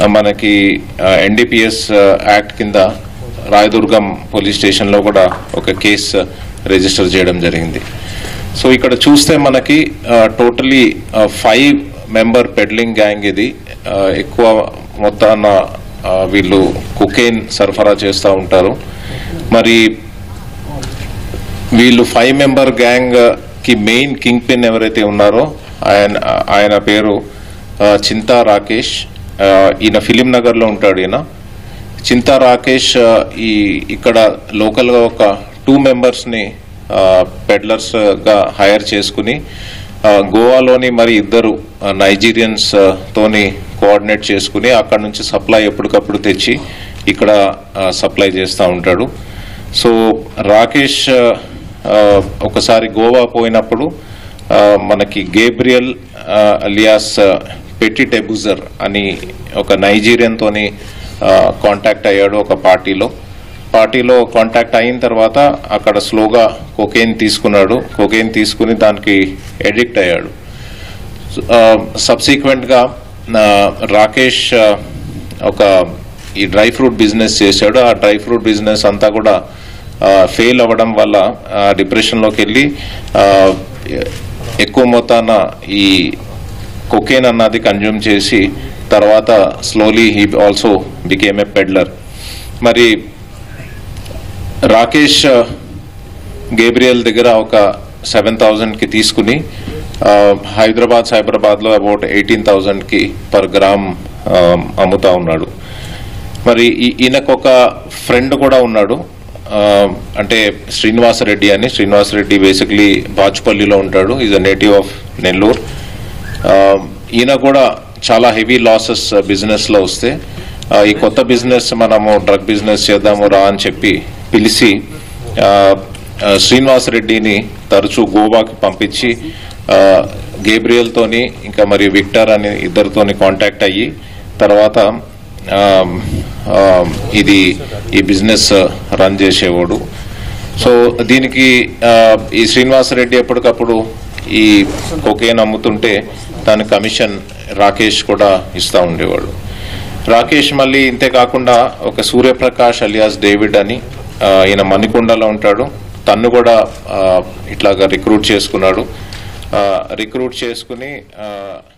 ఆ, మనకి NDPS act కింద రాయదుర్గం పోలీస్ స్టేషన్లో కూడా ఒక కేసు రిజిస్టర్ చేయడం జరిగింది సో ఇక్కడ చూస్తే మనకి totally five member peddling gang ఇది ఆ, ఎక్కువ మొత్తాన ఆ, వీళ్ళు కుకేన్ సరఫరా చేస్తూ ఉంటారు మరి వీళ్ళు ఫైవ్ మెంబర్ గ్యాంగ్ కి మెయిన్ కింగ్ పిన్ ఎవరైతే ఉన్నారో ఆయన ఆయన పేరు ఆ, చింతా రాకేష్ ఆ, ఈయన ఫిలిం నగర్ లో ఉంటాడు ఈయన చింతా రాకేష్ ఆ, ఈ ఇక్కడ లోకల్ గా ఒక టూ మెంబర్స్ ని పెడ్లర్స్ గా హైర్ చేసుకుని ఆ, గోవాలోని మరి ఇద్దరు నైజీరియన్స్ ఆ, తోని కోఆర్డినేట్ చేసుకుని అక్కడ నుంచి సప్లై ఎప్పటికప్పుడు తెచ్చి ఇక్కడ సప్లై చేస్తూ ఉంటాడు సో రాకేష్ ఆ, ఒకసారి గోవా పోయినప్పుడు ఆ, మనకి గేబ్రియల్ ఆ, అలియాస్ పెట్టి టెబుజర్ అని ఒక నైజీరియన్ తోని కాంటాక్ట్ అయ్యాడు ఒక పార్టీలో పార్టీలో కాంటాక్ట్ అయిన తర్వాత అక్కడ స్లోగా కొకేన్ తీసుకున్నాడు కొకేన్ తీసుకుని దానికి ఎడిక్ట్ అయ్యాడు సబ్సీక్వెంట్ గా ఆ, రాకేష్ ఆ, ఒక ఈ డ్రై ఫ్రూట్ బిజినెస్ చేశాడు ఆ డ్రై ఫ్రూట్ బిజినెస్ అంతా కూడా ఫెయిల్ అవ్వడం వల్ల డిప్రెషన్ లోకి వెళ్ళి ఆ, ఎక్కువ మొత్తాన ఈ కొకేన్ అన్నది కన్జ్యూమ్ చేసి తర్వాత slowly he also became a peddler మరి రాకేష్ ఆ, గేబ్రియల్ దగ్గర ఒక సెవెన్ థౌజండ్కి తీసుకుని ఆ, హైదరాబాద్ సైబరాబాద్లో అబౌట్ ఎయిటీన్ థౌజండ్కి పర్ గ్రామ్ ఆ, అమ్ముతా ఉన్నాడు మరి ఈ- ఈయనకు ఒక ఫ్రెండ్ కూడా ఉన్నాడు ఆ, అంటే శ్రీనివాసరెడ్డి అని శ్రీనివాసరెడ్డి బేసిక్లీ బాచుపల్లిలో ఉంటాడు is a native of Nellore ఆ, ఈయన కూడా చాలా హెవీ లాసెస్ బిజినెస్ లో వస్తే ఆ, ఈ కొత్త బిజినెస్ మనము డ్రగ్ బిజినెస్ చేద్దాము రా అని చెప్పి పిలిచి ఆ, ఆ, శ్రీనివాస్ రెడ్డిని తరచూ గోవాకి పంపించి ఆ, గేబ్రియల్ తోని ఇంకా మరి విక్టర్ అని ఇద్దరితోని కాంటాక్ట్ అయ్యి తర్వాత ఆ, ఆ, ఇది ఈ బిజినెస్ రన్ చేసేవాడు సో దీనికి ఆ, ఈ శ్రీనివాసరెడ్డి ఎప్పటికప్పుడు ఈ కొకేన్ అమ్ముతుంటే దాని కమిషన్ రాకేష్ కూడా ఇస్తా ఉండేవాడు రాకేష్ మళ్ళీ ఇంతే కాకుండా ఒక సూర్యప్రకాష్ అలియాస్ డేవిడ్ అని ఆ, ఈయన మణికొండలో ఉంటాడు తన్ను కూడా ఆ, ఇట్లాగా రిక్రూట్ చేసుకున్నాడు రిక్రూట్ చేసుకుని ఆ,